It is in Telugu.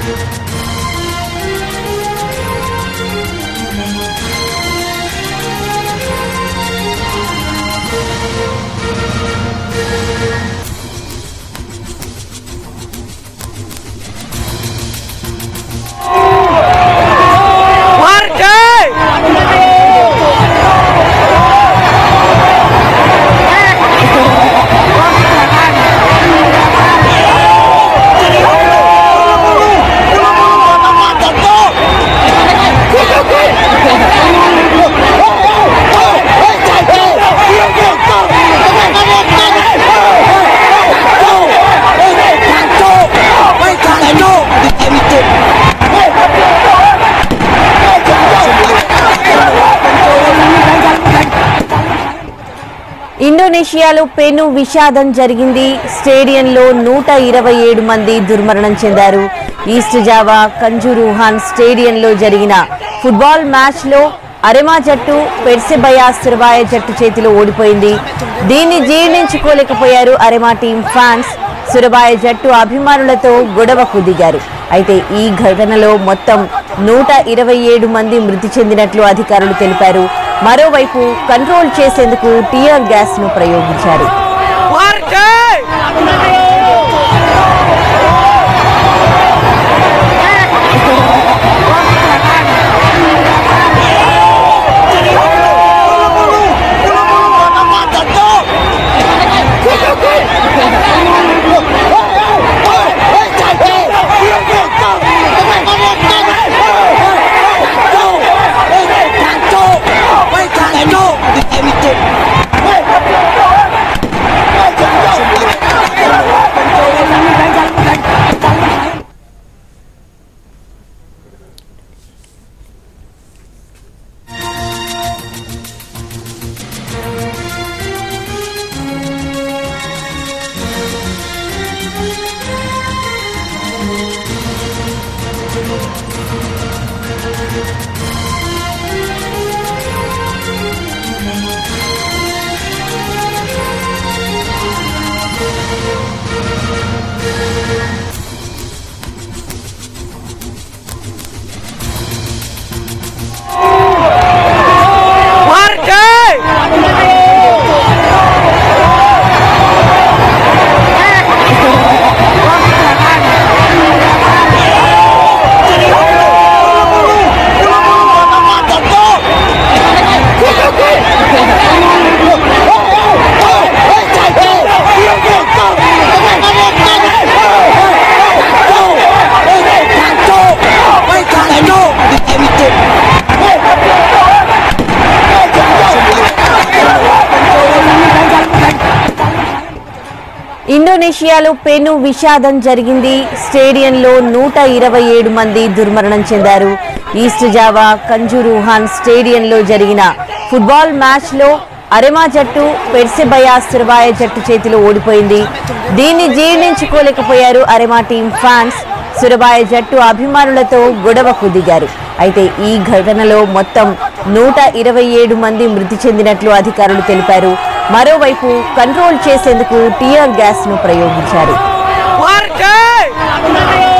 ఇండోనేషియాలో పెను విషాదం జరిగింది స్టేడియంలో నూట ఇరవై ఏడు మంది దుర్మరణం చెందారు ఈస్ట్ జావా కంజురూహాన్ స్టేడియంలో జరిగిన ఫుట్బాల్ మ్యాచ్లో అరెమా జట్టు పెర్సెబయా సిర్వాయ జట్టు చేతిలో ఓడిపోయింది దీన్ని జీర్ణించుకోలేకపోయారు అరెమా టీం ఫ్యాన్స్ సురబాయ జట్టు అభిమానులతో గొడవకు దిగారు అయితే ఈ ఘటనలో మొత్తం నూట ఇరవై ఏడు మంది మృతి చెందినట్లు అధికారులు తెలిపారు మరోవైపు కంట్రోల్ చేసేందుకు టియర్ గ్యాస్ ను ప్రయోగించారు ఇండోనేషియాలో పెను విషాదం జరిగింది స్టేడియంలో నూట ఇరవై ఏడు మంది దుర్మరణం చెందారు ఈస్ట్ జావా కంజురూహాన్ స్టేడియంలో జరిగిన ఫుట్బాల్ మ్యాచ్లో అరెమా జట్టు పెర్సెబయా సిర్వాయ జట్టు చేతిలో ఓడిపోయింది దీన్ని జీర్ణించుకోలేకపోయారు అరెమా టీం ఫ్యాన్స్ సురబాయ జట్టు అభిమానులతో గొడవకు దిగారు అయితే ఈ ఘటనలో మొత్తం నూట ఇరవై ఏడు మంది మృతి చెందినట్లు అధికారులు తెలిపారు మరోవైపు కంట్రోల్ చేసేందుకు టియర్ గ్యాస్ ను ప్రయోగించారు Warga!